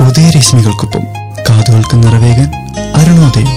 ഉദയരശ്മികൾക്കൊപ്പം കാതുകൾക്ക് നിറവേകാൻ അരുണോദയം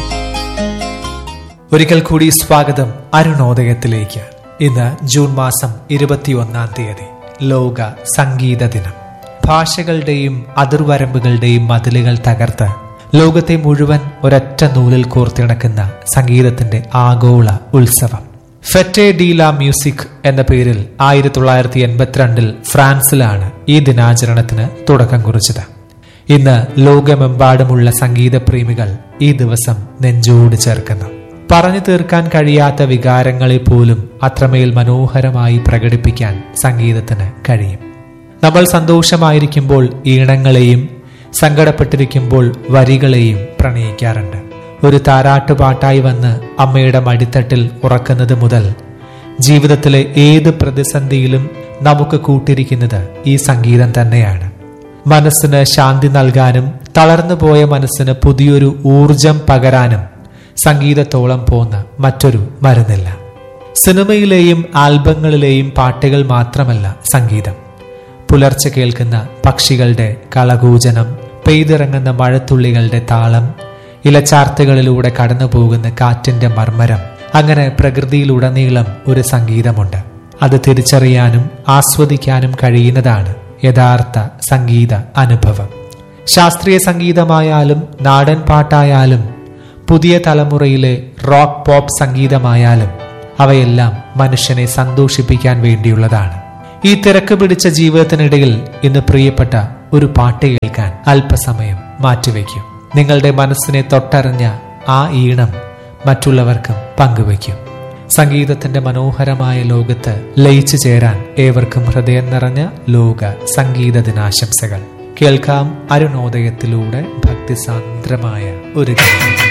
ഒരിക്കൽ കൂടി സ്വാഗതം അരുണോദയത്തിലേക്ക് ഇന്ന് ജൂൺ മാസം ഇരുപത്തിയൊന്നാം തീയതി ലോക സംഗീത ദിനം ഭാഷകളുടെയും അതിർവരമ്പുകളുടെയും മതിലുകൾ തകർത്ത് ലോകത്തെ മുഴുവൻ ഒരൊറ്റ നൂലിൽ കോർത്തിണക്കുന്ന സംഗീതത്തിന്റെ ആഗോള ഉത്സവം ഫെറ്റെ ഡി ലാ മ്യൂസിക് എന്ന പേരിൽ ആയിരത്തി തൊള്ളായിരത്തി എൺപത്തിരണ്ടിൽ ഫ്രാൻസിലാണ് ഈ ദിനാചരണത്തിന് തുടക്കം കുറിച്ചത് ഇന്ന് ലോകമെമ്പാടുമുള്ള സംഗീത പ്രേമികൾ ഈ ദിവസം നെഞ്ചോട് ചേർക്കുന്നു പറഞ്ഞു തീർക്കാൻ കഴിയാത്ത വികാരങ്ങളെ പോലും അത്രമേൽ മനോഹരമായി പ്രകടിപ്പിക്കാൻ സംഗീതത്തിന് കഴിയും നമ്മൾ സന്തോഷമായിരിക്കുമ്പോൾ ഈണങ്ങളെയും സങ്കടപ്പെട്ടിരിക്കുമ്പോൾ വരികളെയും പ്രണയിക്കാറുണ്ട് ഒരു താരാട്ടുപാട്ടായി വന്ന് അമ്മയുടെ മടിത്തട്ടിൽ ഉറക്കുന്നത് മുതൽ ജീവിതത്തിലെ ഏത് പ്രതിസന്ധിയിലും നമുക്ക് കൂട്ടിരിക്കുന്നത് ഈ സംഗീതം തന്നെയാണ് മനസ്സിന് ശാന്തി നൽകാനും തളർന്നുപോയ മനസ്സിന് പുതിയൊരു ഊർജം പകരാനും സംഗീതത്തോളം പോന്ന മറ്റൊരു മരുന്നില്ല സിനിമയിലെയും ആൽബങ്ങളിലെയും പാട്ടുകൾ മാത്രമല്ല സംഗീതം പുലർച്ചെ കേൾക്കുന്ന പക്ഷികളുടെ കളകൂജനം പെയ്തിറങ്ങുന്ന മഴത്തുള്ളികളുടെ താളം ഇലച്ചാർത്തുകളിലൂടെ കടന്നു പോകുന്ന കാറ്റിന്റെ മർമ്മരം അങ്ങനെ പ്രകൃതിയിലുടനീളം ഒരു സംഗീതമുണ്ട് അത് തിരിച്ചറിയാനും ആസ്വദിക്കാനും കഴിയുന്നതാണ് യഥാർത്ഥ സംഗീത അനുഭവം ശാസ്ത്രീയ സംഗീതമായാലും നാടൻ പാട്ടായാലും പുതിയ തലമുറയിലെ റോക്ക് പോപ്പ് സംഗീതമായാലും അവയെല്ലാം മനുഷ്യനെ സന്തോഷിപ്പിക്കാൻ വേണ്ടിയുള്ളതാണ് ഈ തിരക്ക് പിടിച്ച ജീവിതത്തിനിടയിൽ ഇന്ന് പ്രിയപ്പെട്ട ഒരു പാട്ട് കേൾക്കാൻ അല്പസമയം മാറ്റിവെക്കും നിങ്ങളുടെ മനസ്സിനെ തൊട്ടറിഞ്ഞ ആ ഈണം മറ്റുള്ളവർക്കും പങ്കുവയ്ക്കും സംഗീതത്തിന്റെ മനോഹരമായ ലോകത്ത് ലയിച്ചു ചേരാൻ ഏവർക്കും ഹൃദയം നിറഞ്ഞ ലോക സംഗീത ദിനാശംസകൾ കേൾക്കാം അരുണോദയത്തിലൂടെ ഭക്തിസാന്ദ്രമായ ഒരു ഗാനം